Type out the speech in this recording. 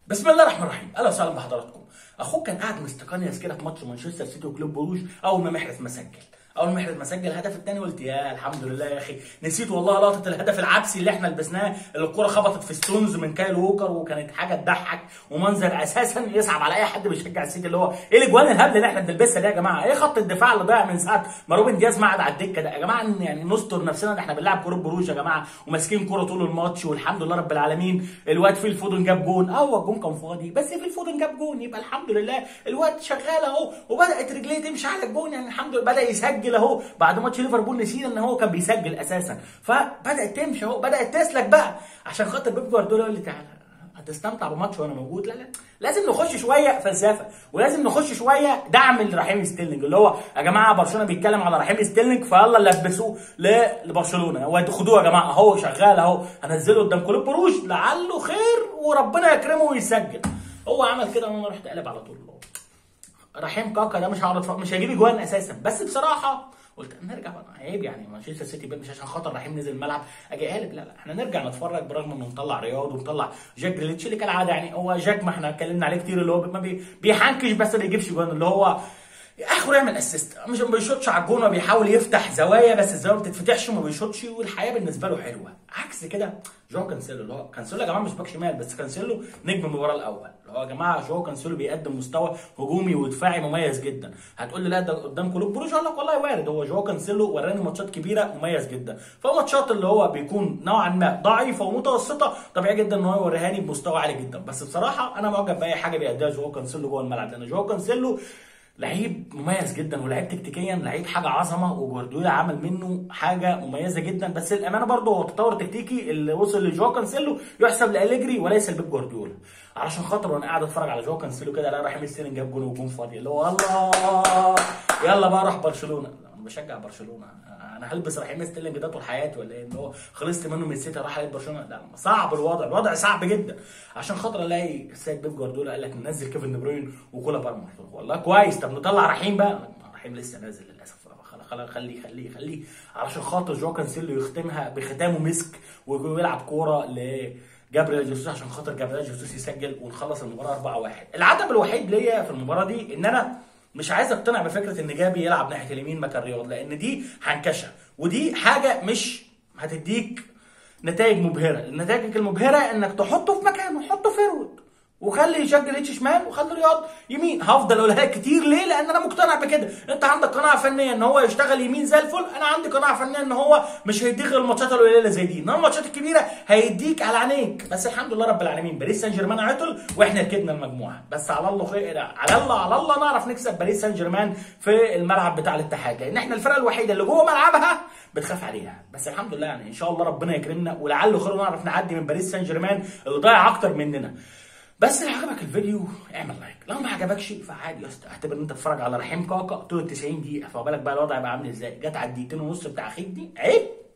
بسم الله الرحمن الرحيم اهلا وسهلا بحضراتكم اخوك كان قاعد مستقنيس كده في ماتش مانشستر سيتي وكلوب بروج اول ما محرز ما سجل اول ما محرز ما سجل الهدف الثاني قلت يا الحمد لله يا اخي نسيت والله لقطه الهدف العبسي اللي احنا لبسناه اللي الكره خبطت في ستونز من كايل ووكر وكانت حاجه تضحك ومنظر اساسا يصعب على اي حد بيشجع السيتي اللي هو ايه الاجوان الهبل اللي احنا بنلبسها دي يا جماعه ايه خط الدفاع اللي ضايع من ساعه ما روبن دياز ما قعد على الدكه ده يا جماعه يعني نستر نفسنا ان احنا بنلعب كوره بروج يا جماعه وماسكين كوره طول الماتش والحمد لله رب العالمين الواد في الفودن جاب جون هو الجون كان فاضي بس في الفودن جاب جون يبقى الحمد لله الواد شغال اهو وبدات رجليه تمشي على الجون يعني الحمد لله بدا يسجل اهو بعد ماتش ليفربول نسينا ان هو كان بيسجل اساسا فبدات تمشي اهو بدات تسلك بقى عشان خاطر بيب جوارديولا يقول لي تعالى هتستمتع بماتش وانا موجود لا لا لازم نخش شويه فلسفه ولازم نخش شويه دعم لرحيم ستيرلينج اللي هو يا جماعه برشلونه بيتكلم على رحيم ستيرلينج فيلا لبسوه ل- لبرشلونه خدوه يا جماعه اهو شغال اهو هنزله قدام كلوب بروج لعله خير وربنا يكرمه ويسجل هو عمل كده وانا رحت قلب على طول رحيم كاكا ده مش هقعد أتفرج- مش هيجيب اجوان اساسا بس بصراحه قلت نرجع بقى عيب يعني مانشستر سيتي بقى مش عشان خاطر رحيم نزل الملعب اجي قالب لا لا احنا نرجع نتفرج برغم انه مطلع رياض ومطلع جاك جريليتش اللي كالعاده يعني هو جاك ما احنا اتكلمنا عليه كتير اللي هو ما بي- بيحنكش بس ما بيجيبش جوان اللي هو اخره يعمل اسيست مش ما بيشوطش على الجون وبيحاول يفتح زوايا بس الزوايا ما بتتفتحش وما بيشوطش والحياه بالنسبه له حلوه عكس كده جو كانسيلو اللي هو كانسيلو يا جماعه مش باك شمال بس كانسيلو نجم المباراه الاول اللي هو يا جماعه جو كانسيلو بيقدم مستوى هجومي ودفاعي مميز جدا هتقول لي لا ده قدام كلوب بروج اقول لك والله وارد هو جو كانسيلو وراني ماتشات كبيره مميز جدا فماتشات اللي هو بيكون نوعا ما ضعيفه ومتوسطه طبيعي جدا ان هو يوريهاني بمستوى عالي جدا بس بصراحه انا معجب باي حاجه بيأديها جو كانسيلو جوه الملعب لان جو كانسيلو لعيب مميز جدا ولعيب تكتيكيا لعيب حاجه عظمه وجوارديولا عمل منه حاجه مميزه جدا بس الامانه برضه هو التطور التكتيكي اللي وصل لجواو كانسيلو يحسب لاليجري وليس لبيب جوارديولا علشان خاطر وانا قاعد اتفرج على جواو كانسيلو كده لا رحيم ستيرلينج جاب جون وجون فاضي اللي هو الله يلا بقى روح برشلونه انا بشجع برشلونه انا هلبس رحيم ستيرلينج ده طول حياتي ولا ايه ان هو خلصت منه من السيتي راح عليه برشلونه لا صعب الوضع الوضع صعب جدا عشان خاطر الاقي السيد بيب جوارديولا قال لك ننزل كيفن دي بروين وكولا بالمر والله كويس طب نطلع رحيم بقى رحيم لسه نازل للاسف خلاص خلاص خليه خليه خليه علشان خاطر جو كانسيلو يختمها بختامه مسك ويلعب كوره ل جابريل جيسوس عشان خاطر جابريل جيسوس يسجل ونخلص المباراه 4-1 العتب الوحيد ليا في المباراه دي ان انا مش عايز اقتنع بفكره ان جابي يلعب ناحيه اليمين مكان رياض لان دي هنكشه ودي حاجه مش هتديك نتائج مبهره النتائج المبهره انك تحطه في مكانه حطه فيرود وخلي يشجل اتش شمال وخلي رياض يمين هفضل اقولها لك كتير ليه لان انا مقتنع بكده انت عندك قناعه فنيه ان هو يشتغل يمين زي الفل انا عندي قناعه فنيه ان هو مش هيديك غير الماتشات القليله زي دي انما الماتشات الكبيره هيديك على عينيك بس الحمد لله رب العالمين باريس سان جيرمان عطل واحنا ركبنا المجموعه بس على الله خير على الله على الله نعرف نكسب باريس سان جيرمان في الملعب بتاع الاتحاد لان احنا الفرقه الوحيده اللي جوه ملعبها بتخاف عليها بس الحمد لله يعني ان شاء الله ربنا يكرمنا ولعله خير نعرف نعدي من باريس سان جيرمان اللي ضايع اكتر مننا بس لو عجبك الفيديو اعمل لايك لو ما عجبكش فعادي يا اسطى اعتبر ان انت بتتفرج على رحيم كاكا طول 90 دقيقه فما بالك بقى الوضع هيبقى عامل ازاي جت على الدقيقتين ونص بتاع اخيك دي عيب